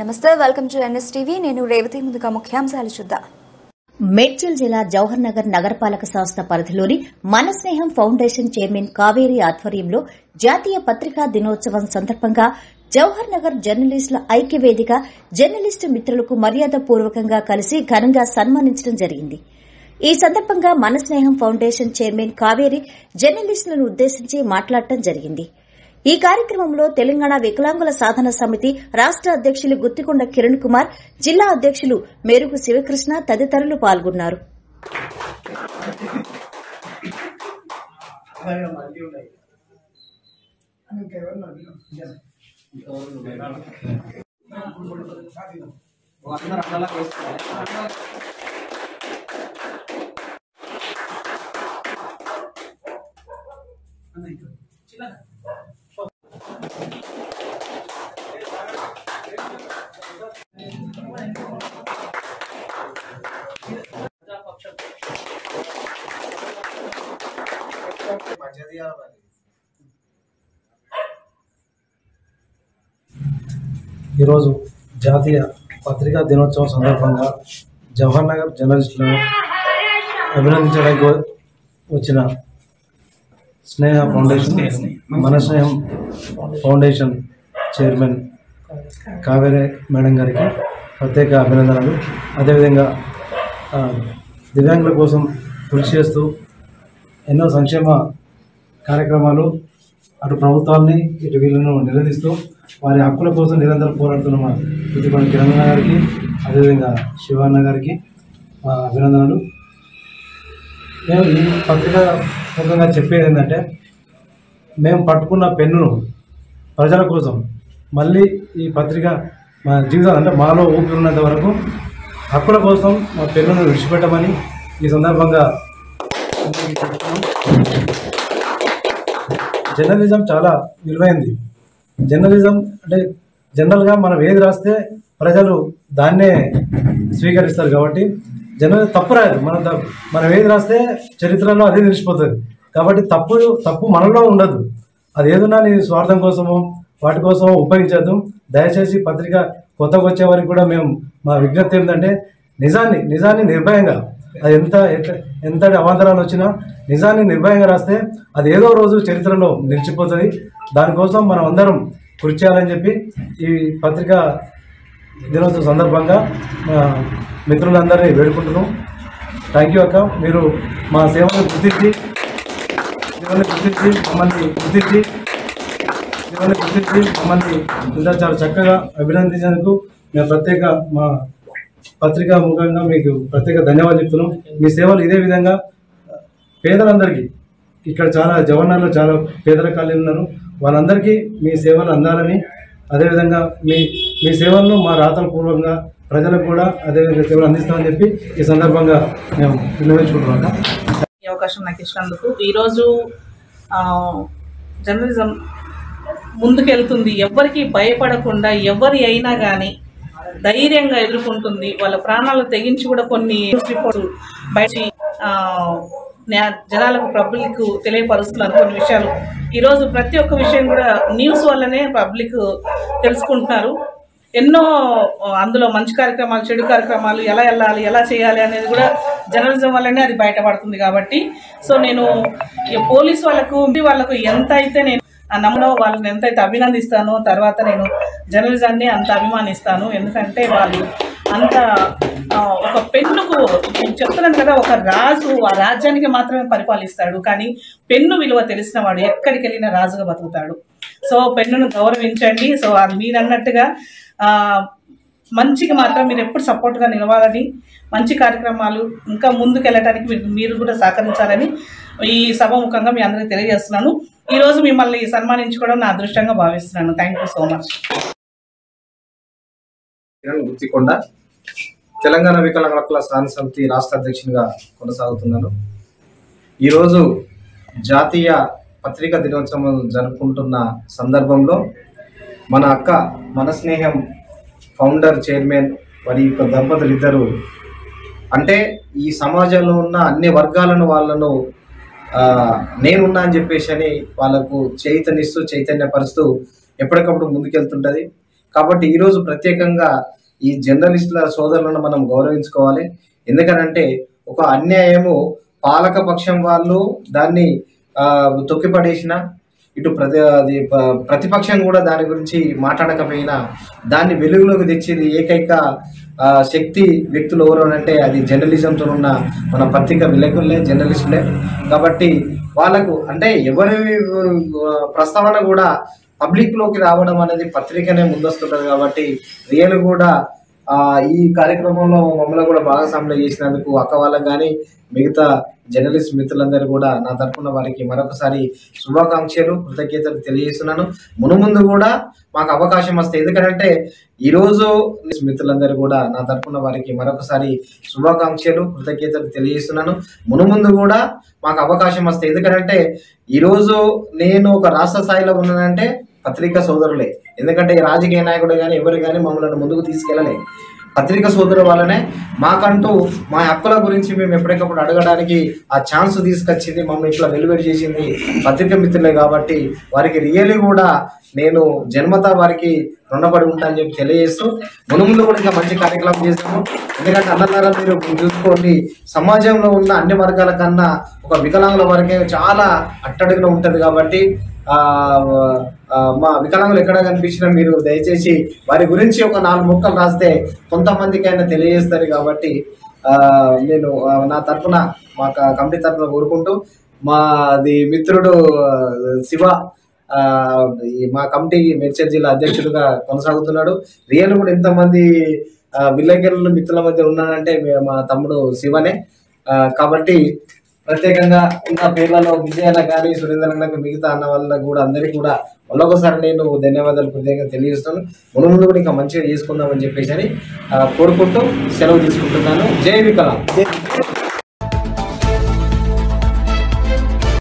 నమస్తే welcome to NS TV నేను రేవతి ముందుగా ముఖ్యాంశాలు చూద్దాం మేడ్చల్ జిల్లా జవహర్ నగర్ నగరపాలక సంస్థ పరిధిలోని మన స్నేహం ఫౌండేషన్ చైర్మన్ కావేరి ఆధ్వర్యంలో జాతీయ పత్రికా దినోత్సవం సందర్భంగా జవహర్ నగర్ జర్నలిస్టుల ఐక్య వేదిక జర్నలిస్టు మిత్రులకు మర్యాదపూర్వకంగా కలిసి ఘనంగా సన్మానించడం జరిగింది ఈ సందర్భంగా మన స్నేహం ఫౌండేషన్ చైర్మన్ కావేరి జర్నలిస్టులను ఉద్దేశించి మాట్లాడటం జరిగింది ఈ కార్యక్రమంలో తెలంగాణ వికలాంగుల సాధన సమితి రాష్ట అధ్యక్షులు గుత్తికొండ కిరణ్ కుమార్ జిల్లా అధ్యక్షులు మేరుగు శివకృష్ణ తదితరులు పాల్గొన్నారు ఈరోజు జాతీయ పత్రికా దినోత్సవం సందర్భంగా జవహర్ నగర్ జర్నలిస్టులను అభినందించడానికి వ- వచ్చిన స్నేహ ఫౌండేషన్ మన స్నేహం ఫౌండేషన్ చైర్మన్ కావేరే మేడం గారికి ప్రత్యేక అభినందనలు అదేవిధంగా ఆ, దివ్యాంగుల కోసం కృషి చేస్తూ ఎన్నో సంక్షేమ కార్యక్రమాలు అటు ప్రభుత్వాన్ని ఇటు వీళ్ళను నిలదీస్తూ వారి హక్కుల కోసం నిరంతరం పోరాడుతున్న మా ప్రతిపక్ష కిరణ్ గారికి అదేవిధంగా శివన్న గారికి మా అభినందనలు మేము ఈ పత్రిక ముఖంగా చెప్పేది ఏంటంటే మేము పట్టుకున్న పెన్నును ప్రజల కోసం మళ్ళీ ఈ పత్రిక మా జీవితం అంటే మాలో ఊపిరి ఉన్నంత వరకు హక్కుల కోసం మా పెన్నును విడిచిపెట్టమని ఈ సందర్భంగా అందరికీ చెప్తున్నాం జర్నలిజం చాలా విలువైంది జర్నలిజం అంటే జనరల్గా మనం ఏది రాస్తే ప్రజలు దాన్నే స్వీకరిస్తారు కాబట్టి జర్నలిజం తప్పు రాదు మనం త- మనం ఏది రాస్తే చరిత్రలో అదే నిలిచిపోతుంది కాబట్టి తప్పు తప్పు మనలో ఉండదు అది ఏదన్నా నీ స్వార్థం కోసమో వాటి కోసం ఉపయోగించద్దు దయచేసి పత్రిక కొత్తగా వచ్చే వారికి కూడా మేము మా విజ్ఞప్తి ఏంటంటే నిజాన్ని నిజాన్ని నిర్భయంగా అది ఎంత ఎట్ల- ఎంతటి అవాంతరాలు వచ్చినా నిజాన్ని నిర్భయంగా రాస్తే అది ఏదో రోజు చరిత్రలో నిలిచిపోతుంది దానికోసం మనం అందరం కృషి చేయాలని చెప్పి ఈ పత్రిక దినోత్సవం సందర్భంగా మా మిత్రులందరినీ వేడుకుంటున్నాం థ్యాంక్ యూ అక్క మీరు మా సేవలను గుర్తించి సేవలను గుర్తించి మమ్మల్ని గుర్తించి సేవలను గుర్తించి మమ్మల్ని ఇంత చాలా చక్కగా అభినందించేందుకు మేము ప్రత్యేక మా పత్రికా ముఖంగా మీకు ప్రత్యేక ధన్యవాదాలు చెప్తున్నాం మీ సేవలు ఇదే విధంగా పేదలందరికీ ఇక్కడ చాలా జవహర్లాల్లో చాలా పేదల కాలనీ ఉన్నారు వాళ్ళందరికీ మీ సేవలు అందాలని అదేవిధంగా మీ మీ సేవలను మా రాతల పూర్వకంగా ప్రజలకు కూడా అదేవిధంగా సేవలు అందిస్తామని చెప్పి ఈ సందర్భంగా మేము విన్నవించుకుంటున్నాం ఈ అవకాశం నాకు ఇచ్చినందుకు ఈరోజు ఆ, జర్నలిజం ముందుకెళ్తుంది ఎవరికి భయపడకుండా ఎవరి అయినా కానీ ధైర్యంగా ఎదుర్కొంటుంది వాళ్ళ ప్రాణాలు తెగించి కూడా కొన్ని రిపోర్ట్స్ బయట ఆ, న్యా- జనాలకు పబ్లిక్ తెలియపరుస్తున్నారు కొన్ని విషయాలు ఈరోజు ప్రతి ఒక్క విషయం కూడా న్యూస్ వల్లనే పబ్లిక్ తెలుసుకుంటున్నారు ఎన్నో ఆ, అందులో మంచి కార్యక్రమాలు చెడు కార్యక్రమాలు ఎలా వెళ్ళాలి ఎలా చేయాలి అనేది కూడా జర్నలిజం వల్లనే అది బయటపడుతుంది కాబట్టి సో నేను ఈ పోలీస్ వాళ్ళకు మీ వాళ్ళకు ఎంత అయితే నేను ఆ నమ్మడం వాళ్ళని ఎంత అయితే అభినందిస్తానో తర్వాత నేను జర్నలిజాన్ని అంత అభిమానిస్తాను ఎందుకంటే వాళ్ళు అంత ఆ, ఒక పెన్నుకు నేను చెప్తున్నాను కదా ఒక రాజు ఆ రాజ్యానికి మాత్రమే పరిపాలిస్తాడు కానీ పెన్ను విలువ తెలిసిన వాడు ఎక్కడికి వెళ్ళినా రాజుగా బతుకుతాడు సో పెన్నును గౌరవించండి సో అది మీరు అన్నట్టుగా ఆ, మంచికి మాత్రం మీరు ఎప్పుడు సపోర్ట్గా నిలవాలని మంచి కార్యక్రమాలు ఇంకా ముందుకు వెళ్ళటానికి మీరు మీరు కూడా సహకరించాలని ఈ సభాముఖంగా మీ అందరికీ తెలియజేస్తున్నాను ఈ రోజు మిమ్మల్ని సన్మానించుకోవడం నా అదృష్టంగా భావిస్తున్నాను thank you so much Kiran Guthikonda Telangana వికలాంగుల హక్కుల సాధన సమితి రాష్ట్ర అధ్యక్షునిగా కొనసాగుతున్నాను ఈరోజు జాతీయ పత్రికా దినోత్సవం జరుపుకుంటున్న సందర్భంలో మన అక్క మన స్నేహం ఫౌండర్ చైర్మన్ మరి యొక్క దంపతులు ఇద్దరు అంటే ఈ సమాజంలో ఉన్న అన్ని వర్గాలను వాళ్ళను ఆ, నేనున్నా అని చెప్పేసి అని వాళ్ళకు చైతన్యస్తూ చైతన్యపరుస్తూ ఎప్పటికప్పుడు ముందుకెళ్తుంటుంది కాబట్టి ఈరోజు ప్రత్యేకంగా ఈ జర్నలిస్టుల సోదరులను మనం గౌరవించుకోవాలి ఎందుకనంటే ఒక అన్యాయము పాలక పక్షం వాళ్ళు దాన్ని ఆ, తొక్కిపడేసిన ఇటు ప్రతి అది ప- ప్రతిపక్షం కూడా దాని గురించి మాట్లాడకపోయినా దాన్ని వెలుగులోకి తెచ్చేది ఏకైక ఆ, శక్తి వ్యక్తులు ఎవరు అని అంటే అది జర్నలిజంతో ఉన్న మన పత్రిక విలేకరులే జర్నలిస్టులే కాబట్టి వాళ్ళకు అంటే ఎవరి ఆ, ప్రస్తావన కూడా పబ్లిక్ లోకి రావడం అనేది పత్రికనే ముందొస్తుంటది కాబట్టి రియల్ కూడా ఆ, ఈ కార్యక్రమంలో మమ్మల్ని కూడా భాగస్వాములు చేసినందుకు అక్క వాళ్ళకి కానీ మిగతా జర్నలిస్ట్ మిత్రులందరూ కూడా నా తరపున వారికి మరొకసారి శుభాకాంక్షలు కృతజ్ఞతలు తెలియజేస్తున్నాను మునుముందు కూడా మాకు అవకాశం వస్తే ఎందుకంటే ఈరోజు మిత్రులందరూ కూడా నా తరపున వారికి మరొకసారి శుభాకాంక్షలు కృతజ్ఞతలు తెలియజేస్తున్నాను మునుముందు కూడా మాకు అవకాశం వస్తే ఎందుకంటే ఈరోజు నేను ఒక రాష్ట్ర స్థాయిలో ఉన్నానంటే పత్రికా సోదరులే ఎందుకంటే రాజకీయ నాయకుడు కానీ ఎవరు కానీ మమ్మల్ని ముందుకు తీసుకెళ్ళలే పత్రిక సోదరు వల్లనే మాకంటూ మా హక్కుల గురించి మేము ఎప్పటికప్పుడు అడగడానికి ఆ ఛాన్స్ తీసుకొచ్చింది మమ్మల్ని ఇట్లా వెలువడి చేసింది పత్రిక మిత్రులే కాబట్టి వారికి రియల్లీ కూడా నేను జన్మత వారికి రుణపడి ఉంటా అని చెప్పి తెలియజేస్తూ మునుముందు కూడా ఇంకా మంచి కార్యక్రమం చేస్తాము ఎందుకంటే అన్నదారా మీరు చూసుకోండి సమాజంలో ఉన్న అన్ని వర్గాల కన్నా ఒక వికలాంగుల వరకే చాలా అట్టడుగున ఉంటది కాబట్టి ఆ ఆ, మా వికలాంగులు ఎక్కడ కనిపించినా మీరు దయచేసి వారి గురించి ఒక నాలుగు ముక్కలు రాస్తే కొంతమందికైనా తెలియజేస్తారు కాబట్టి ఆ, నేను ఆ, నా తరపున మా క- కమిటీ తరపున కోరుకుంటూ మాది మిత్రుడు ఆ, శివ ఆ, ఈ మా కమిటీ మేడ్చల్ జిల్లా అధ్యక్షుడిగా కొనసాగుతున్నాడు రియల్ కూడా ఎంతమంది ఆ, విలేకరులు మిత్రుల మధ్య ఉన్నాడంటే మే- మా తమ్ముడు శివనే ఆ, కాబట్టి ప్రత్యేకంగా ఉన్న పేర్లలో విజయాల కానీ సురేంద్రన్నకు మిగతా అన్న వాళ్ళకు కూడా అందరికీ కూడా మళ్ళొకసారి నేను ధన్యవాదాలు ప్రత్యేకంగా తెలియజేస్తాను ముందు ముందు కూడా ఇంకా మంచిగా చేసుకుందామని చెప్పేసి అని ఆ, కోరుకుంటూ సెలవు తీసుకుంటున్నాను జై వికలాం